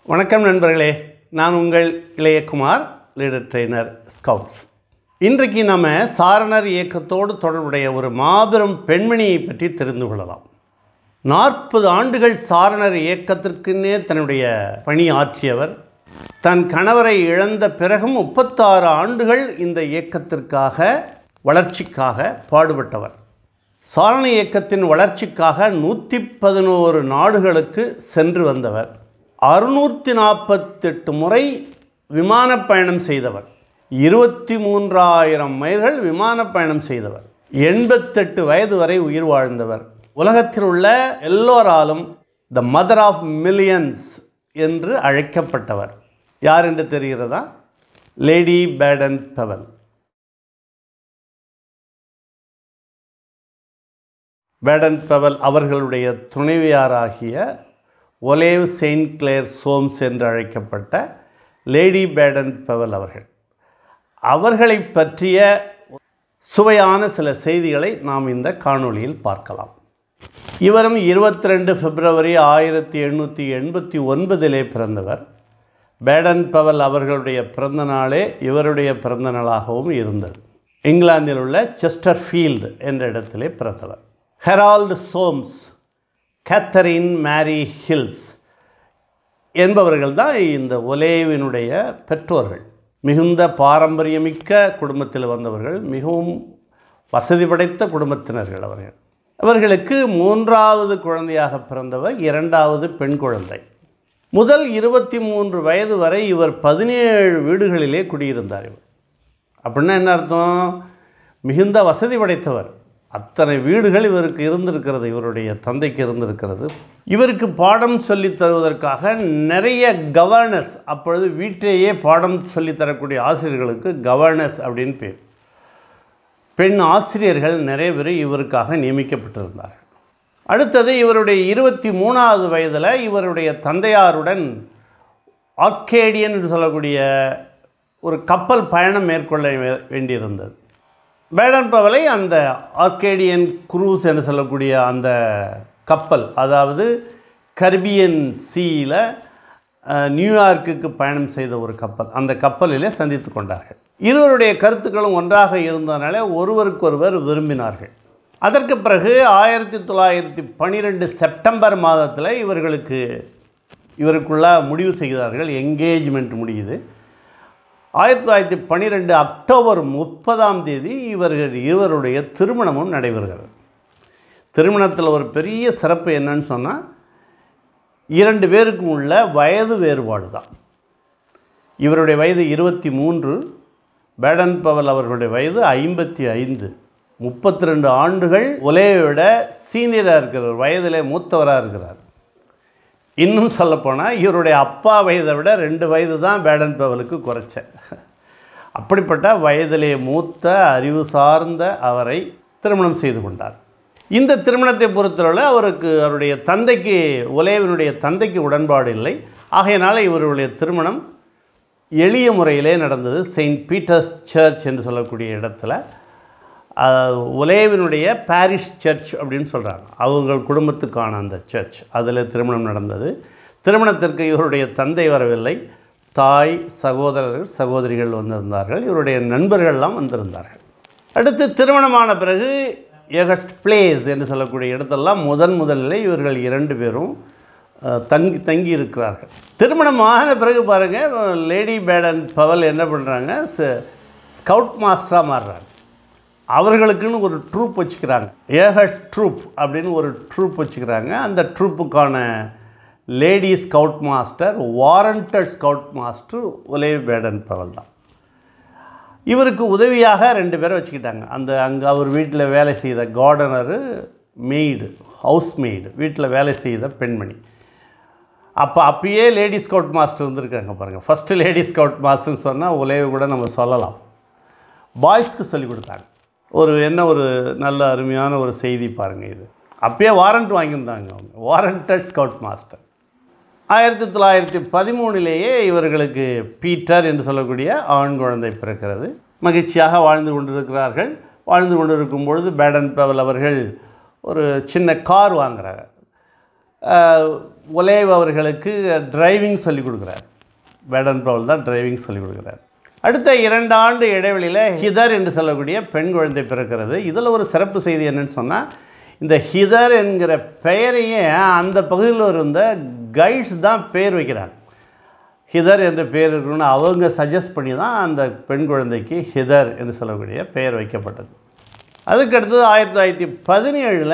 வணக்கம் நண்பர்களே நான் உங்கள் இளையகுமார் லீடர் ட்ரெய்னர் ஸ்கவுட்ஸ் இன்றைக்கு நம்ம சாரணர் இயக்கத்தோடு தொடர்புடைய ஒரு மாபெரும் பெண்மணியை பற்றி தெரிந்து கொள்ளலாம் நாற்பது ஆண்டுகள் சாரணர் இயக்கத்திற்குன்னே தன்னுடைய பணி ஆற்றியவர் தன் கணவரை இழந்த பிறகும் முப்பத்தாறு ஆண்டுகள் இந்த இயக்கத்திற்காக வளர்ச்சிக்காக பாடுபட்டவர் சாரண இயக்கத்தின் வளர்ச்சிக்காக நூற்றி பதினோரு நாடுகளுக்கு சென்று வந்தவர் அறுநூற்றி நாற்பத்தெட்டு முறை விமான பயணம் செய்தவர் இருபத்தி மூன்றாயிரம் மைல்கள் விமான பயணம் செய்தவர் எண்பத்தெட்டு வயது வரை உயிர் வாழ்ந்தவர் உலகத்தில் உள்ள எல்லோராலும் த மதர் ஆஃப் மில்லியன்ஸ் என்று அழைக்கப்பட்டவர் யார் என்று தெரிகிறதா Lady Baden Powell Baden Powell அவர்களுடைய துணைவியாராகிய ஒலேவ் செயின்ட் கிளேர் சோம்ஸ் என்று அழைக்கப்பட்ட லேடி பேடன் பவல் அவர்கள் அவர்களை பற்றிய சுவையான சில செய்திகளை நாம் இந்த காணொளியில் பார்க்கலாம் இவரும் இருபத்தி ரெண்டு பிப்ரவரி ஆயிரத்தி எண்ணூற்றி எண்பத்தி ஒன்பதிலே பிறந்தவர் பேடன் பவல் அவர்களுடைய பிறந்த நாளே இவருடைய பிறந்த நாளாகவும் இருந்தது இங்கிலாந்தில் உள்ள செஸ்டர் ஃபீல்டு என்ற இடத்திலே பிறந்தவர் Harold Soames Katherine Mary Hills என்பவர்கள் தான் இந்த ஒலேவினுடைய பெற்றோர்கள் மிகுந்த பாரம்பரியமிக்க குடும்பத்தில் வந்தவர்கள் மிகவும் வசதி படைத்த குடும்பத்தினர்கள் அவர்கள் அவர்களுக்கு மூன்றாவது குழந்தையாக பிறந்தவர் இரண்டாவது பெண் குழந்தை முதல் இருபத்தி மூன்று வயது வரை இவர் பதினேழு வீடுகளிலே குடியிருந்தார் இவர் அப்படின்னா என்ன அர்த்தம் மிகுந்த வசதி படைத்தவர் அத்தனை வீடுகள் இவருக்கு இருந்திருக்கிறது இவருடைய தந்தைக்கு இருந்திருக்கிறது இவருக்கு பாடம் சொல்லித் தருவதற்காக நிறைய கவர்னஸ் அப்பொழுது வீட்டிலேயே பாடம் சொல்லித் தரக்கூடிய ஆசிரியர்களுக்கு கவர்னஸ் அப்படின்னு பேர் பெண் ஆசிரியர்கள் நிறைய பேர் இவருக்காக நியமிக்கப்பட்டிருந்தார்கள் அடுத்தது இவருடைய இருபத்தி மூணாவது வயதில் இவருடைய தந்தையாருடன் ஆர்கேடியன் என்று சொல்லக்கூடிய ஒரு கப்பல் பயணம் மேற்கொள்ள வே- வேண்டியிருந்தது பேடன் பவலை அந்த ஆர்கேடியன் குரூஸ் என்று சொல்லக்கூடிய அந்த கப்பல் அதாவது கரிபியன் சீல நியூயார்க்குக்கு பயணம் செய்த ஒரு கப்பல் அந்த கப்பலிலே சந்தித்து கொண்டார்கள் இருவருடைய கருத்துக்களும் ஒன்றாக இருந்ததனால ஒருவருக்கொருவர் விரும்பினார்கள் அதற்கு பிறகு ஆயிரத்தி தொள்ளாயிரத்தி பன்னிரெண்டு செப்டம்பர் மாதத்தில் இவர்களுக்கு இவருக்குள்ள முடிவு செய்கிறார்கள் என்கேஜ்மெண்ட் முடியுது ஆயிரத்தி தொள்ளாயிரத்தி பன்னிரெண்டு அக்டோபர் முப்பதாம் தேதி இவர்கள் இருவருடைய திருமணமும் நடைபெறுகிறது திருமணத்தில் ஒரு பெரிய சிறப்பு என்னன்னு சொன்னால் இரண்டு பேருக்கும் உள்ள வயது வேறுபாடு தான் இவருடைய வயது இருபத்தி மூன்று பேடன் பவல் அவர்களுடைய வயது ஐம்பத்தி ஐந்து முப்பத்தி ரெண்டு ஆண்டுகள் ஒலையை விட சீனியராக இருக்கிறார் வயதிலே மூத்தவராக இருக்கிறார் இன்னும் சொல்லப்போனால் இவருடைய அப்பா வயதை விட ரெண்டு வயது தான் பேடன் பவலுக்கு குறைச்ச அப்படிப்பட்ட வயதிலே மூத்த அறிவு சார்ந்த அவரை திருமணம் செய்து கொண்டார் இந்த திருமணத்தை பொறுத்தவரை அவருக்கு அவருடைய தந்தைக்கு ஒலேவினுடைய தந்தைக்கு உடன்பாடு இல்லை ஆகையினால இவருடைய திருமணம் எளிய முறையிலே நடந்தது செயின்ட் பீட்டர்ஸ் சர்ச் என்று சொல்லக்கூடிய இடத்துல அஹ், ஒலேவினுடைய பாரிஷ் சர்ச் அப்படின்னு சொல்கிறாங்க அவங்கள் குடும்பத்துக்கான அந்த சர்ச் அதில் திருமணம் நடந்தது திருமணத்திற்கு இவருடைய தந்தை வரவில்லை தாய் சகோதரர்கள் சகோதரிகள் வந்திருந்தார்கள் இவருடைய நண்பர்கள்லாம் வந்திருந்தார்கள் அடுத்து திருமணமான பிறகு எகஸ்ட் பிளேஸ் என்று சொல்லக்கூடிய இடத்தெல்லாம் முதன் முதலில் இவர்கள் இரண்டு பேரும் அஹ், தங்கி தங்கி இருக்கிறார்கள் திருமணம் ஆன பிறகு பாருங்கள் லேடி பேடன் பவல் என்ன பண்ணுறாங்க ஸ்கவுட் மாஸ்டராக மாறுறாங்க அவர்களுக்குன்னு ஒரு ட்ரூப் வச்சுக்கிறாங்க ஏஹர்ஸ் ட்ரூப் அப்படின்னு ஒரு ட்ரூப் வச்சுக்கிறாங்க அந்த ட்ரூப்புக்கான lady scout master warranted scout master Olave Baden Powell தான் இவருக்கு உதவியாக ரெண்டு பேரை வச்சுக்கிட்டாங்க அந்த அங்கே அவர் வீட்டில் வேலை செய்த கார்டனரு மெய்டு ஹவுஸ் மெய்டு வீட்டில் வேலை செய்த பெண்மணி அப்போ அப்பயே லேடி ஸ்கவுட் மாஸ்டர் இருந்திருக்காங்க பாருங்கள் ஃபஸ்ட்டு லேடி ஸ்கவுட் மாஸ்டர்னு சொன்னால் உலக கூட நம்ம சொல்லலாம் பாய்ஸ்க்கு சொல்லி கொடுத்தாங்க ஒரு என்ன ஒரு நல்ல அருமையான ஒரு செய்தி பாருங்கள் இது அப்பயே வாரண்ட் வாங்கியிருந்தாங்க அவங்க வாரண்டட் ஸ்கவுட் மாஸ்டர் ஆயிரத்தி தொள்ளாயிரத்தி பதிமூணிலேயே இவர்களுக்கு பீட்டர் என்று சொல்லக்கூடிய ஆண் குழந்தை பிறக்கிறது மகிழ்ச்சியாக வாழ்ந்து கொண்டிருக்கிறார்கள் வாழ்ந்து கொண்டிருக்கும் பொழுது பேடன் பவல் அவர்கள் ஒரு சின்ன கார் வாங்குறாங்க அஹ், ஒலேவ் அவர்களுக்கு டிரைவிங் சொல்லிக் கொடுக்குறார் பேடன் பவல் தான் டிரைவிங் சொல்லிக் கொடுக்குறார் அடுத்த இரண்டு ஆண்டு இடைவெளியில் ஹிதர் என்று சொல்லக்கூடிய பெண் குழந்தை பிறக்கிறது இதில் ஒரு சிறப்பு செய்தி என்னன்னு சொன்னால் இந்த ஹிதர் என்கிற பெயரையே அந்த பகுதியில் இருந்த கைட்ஸ் தான் பேர் வைக்கிறாங்க ஹிதர் என்ற பெயர் இருக்கணும்னு அவங்க சஜஸ்ட் பண்ணி தான் அந்த பெண் குழந்தைக்கு ஹிதர் என்று சொல்லக்கூடிய பெயர் வைக்கப்பட்டது அதுக்கு அடுத்தது ஆயிரத்தி தொள்ளாயிரத்தி பதினேழில்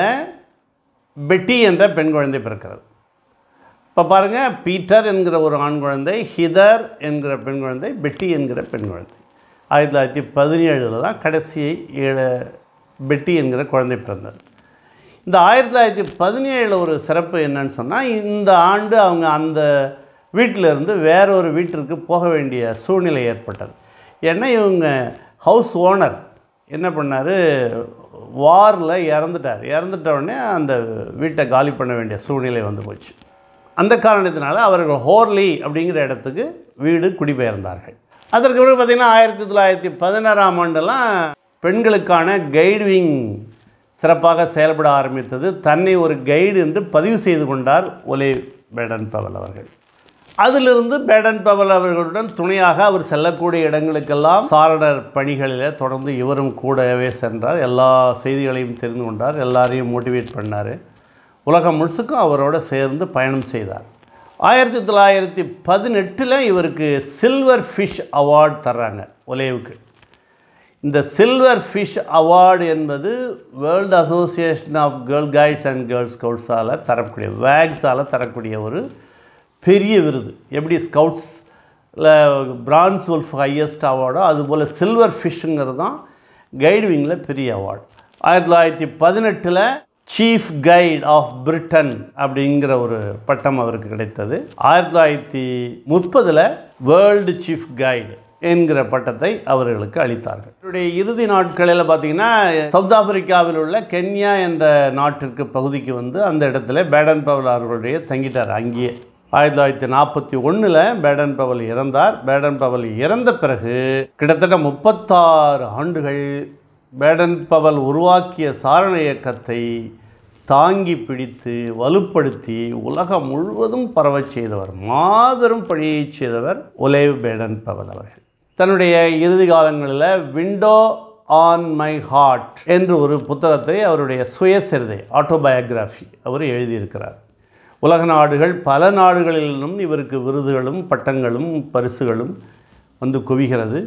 பெட்டி என்ற பெண் குழந்தை பிறக்கிறது இப்போ பாருங்கள் பீட்டர் என்கிற ஒரு ஆண் குழந்தை ஹிதர் என்கிற பெண் குழந்தை பெட்டி என்கிற பெண் குழந்தை ஆயிரத்தி தொள்ளாயிரத்தி பதினேழில் தான் கடைசி ஏழு பெட்டி என்கிற குழந்தை பிறந்தது இந்த ஆயிரத்தி தொள்ளாயிரத்தி பதினேழில் ஒரு சிறப்பு என்னன்னு சொன்னால் இந்த ஆண்டு அவங்க அந்த வீட்டில் இருந்து வேற ஒரு வீட்டிற்கு போக வேண்டிய சூழ்நிலை ஏற்பட்டது ஏன்னா இவங்க ஹவுஸ் ஓனர் என்ன பண்ணார் வாரில் இறந்துட்டார் இறந்துட்ட உடனே அந்த வீட்டை காலி பண்ண வேண்டிய சூழ்நிலை வந்து போச்சு அந்த காரணத்தினால அவர்கள் ஹோர்லி அப்படிங்கிற இடத்துக்கு வீடு குடிபெயர்ந்தார்கள் அதற்கு பிறகு பார்த்திங்கன்னா ஆயிரத்தி தொள்ளாயிரத்தி பதினாறாம் ஆண்டெல்லாம் பெண்களுக்கான கைடு விங் சிறப்பாக செயல்பட ஆரம்பித்தது தன்னை ஒரு கைடு என்று பதிவு செய்து கொண்டார் ஒலே பேடன் பவல் அவர்கள் அதிலிருந்து பேடன் பவல் அவர்களுடன் துணையாக அவர் செல்லக்கூடிய இடங்களுக்கெல்லாம் சாரணர் பணிகளில் தொடர்ந்து இவரும் கூடவே சென்றார் எல்லா செய்திகளையும் தெரிந்து கொண்டார் எல்லாரையும் மோட்டிவேட் பண்ணார் உலகம் முழுசுக்கும் அவரோட சேர்ந்து பயணம் செய்தார் ஆயிரத்தி தொள்ளாயிரத்தி பதினெட்டில் இவருக்கு சில்வர் ஃபிஷ் அவார்டு தர்றாங்க ஒலேவுக்கு இந்த சில்வர் ஃபிஷ் அவார்டு என்பது World Association of Girl Guides and Girl ஸ்கவுட்ஸால் தரக்கூடிய வேக்ஸால் தரக்கூடிய ஒரு பெரிய விருது எப்படி ஸ்கவுட்ஸில் பிரான்ஸ் wolf ஹையஸ்ட் அவார்டோ அதுபோல் சில்வர் ஃபிஷ்ஷுங்கிறது தான் கைடு விங்கில் பெரிய அவார்டு ஆயிரத்தி தொள்ளாயிரத்தி பதினெட்டில் சீஃப் கைட் ஆஃப் பிரிட்டன் அப்படிங்கிற ஒரு பட்டம் அவருக்கு கிடைத்தது ஆயிரத்தி தொள்ளாயிரத்தி முப்பதில் வேர்ல்டு சீஃப் கைடு என்கிற பட்டத்தை அவர்களுக்கு அளித்தார்கள் இவருடைய இறுதி நாட்களில் பார்த்தீங்கன்னா சவுத் ஆப்பிரிக்காவில் உள்ள கென்யா என்ற நாட்டிற்கு பகுதிக்கு வந்து அந்த இடத்துல பேடன் பவல் அவர்களுடைய தங்கிட்டார் அங்கேயே ஆயிரத்தி தொள்ளாயிரத்தி நாற்பத்தி ஒன்றில் பேடன் பவல் இறந்தார் பேடன் பவல் இறந்த பிறகு கிட்டத்தட்ட முப்பத்தாறு ஆண்டுகள் பேடன் பவல் உருவாக்கிய சாரண இயக்கத்தை தாங்கி பிடித்து வலுப்படுத்தி உலகம் முழுவதும் பரவச் செய்தவர் மாபெரும் பணியைச் செய்தவர் ஒலேவ் பேடன் பவல் அவர்கள் தன்னுடைய இறுதி காலங்களில் விண்டோ ஆன் மை ஹார்ட் என்று ஒரு புத்தகத்தை அவருடைய சுயசரிதை ஆட்டோபயோகிராஃபி அவர் எழுதியிருக்கிறார் உலக நாடுகள் பல நாடுகளிலும் இவருக்கு விருதுகளும் பட்டங்களும் பரிசுகளும் வந்து குவிகிறது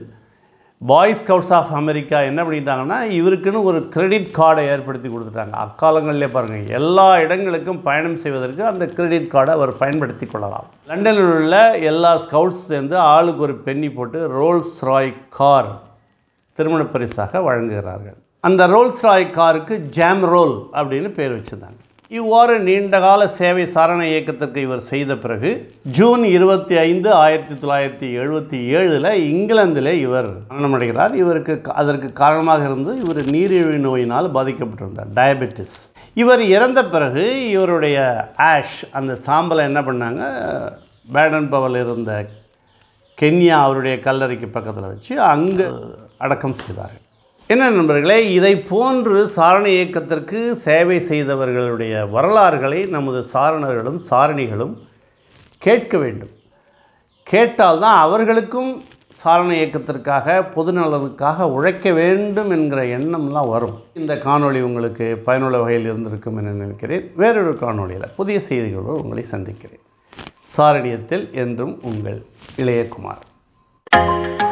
பாய் ஸ்கவுட்ஸ் ஆஃப் அமெரிக்கா என்ன பண்ணிட்டாங்கன்னா இவருக்குன்னு ஒரு கிரெடிட் கார்டை ஏற்படுத்தி கொடுத்துட்டாங்க அக்காலங்களிலே பாருங்கள் எல்லா இடங்களுக்கும் பயணம் செய்வதற்கு அந்த கிரெடிட் கார்டை அவர் பயன்படுத்தி கொள்ளலாம் லண்டனில் உள்ள எல்லா ஸ்கவுட்ஸ் சேர்ந்து ஆளுக்கு ஒரு பென்னி போட்டு ரோல்ஸ் ராய் கார் திருமண பரிசாக வழங்குகிறார்கள் அந்த ரோல்ஸ் ராய் காருக்கு ஜாம் ரோல் அப்படின்னு பேர் வச்சுருந்தாங்க இவ்வாறு நீண்டகால சேவை சாரண இயக்கத்திற்கு இவர் செய்த பிறகு ஜூன் இருபத்தி ஐந்து ஆயிரத்தி தொள்ளாயிரத்தி எழுபத்தி ஏழில் இங்கிலாந்தில் இவர் மரணமடைகிறார் இவருக்கு க- அதற்கு காரணமாக இருந்து இவர் நீரிழிவு நோயினால் பாதிக்கப்பட்டிருந்தார் டயபெட்டிஸ் இவர் இறந்த பிறகு இவருடைய ஆஷ் அந்த சாம்பலை என்ன பண்ணாங்க பேடன் பவல் இருந்த கென்யா அவருடைய கல்லறைக்கு பக்கத்தில் வச்சு அங்கே அடக்கம் செய்தார்கள் என்ன நண்பர்களே இதை போன்று சாரண இயக்கத்திற்கு சேவை செய்தவர்களுடைய வரலாறுகளை நமது சாரணர்களும் சாரணிகளும் கேட்க வேண்டும் கேட்டால்தான் அவர்களுக்கும் சாரண இயக்கத்திற்காக பொதுநலனுக்காக உழைக்க வேண்டும் என்கிற எண்ணம்லாம் வரும் இந்த காணொளி உங்களுக்கு பயனுள்ள வகையில் இருந்திருக்கும் என நினைக்கிறேன் வேறொரு காணொளியில் புதிய செய்திகளோடு உங்களை சந்திக்கிறேன் சாரணியத்தில் என்றும் உங்கள் இளையகுமார்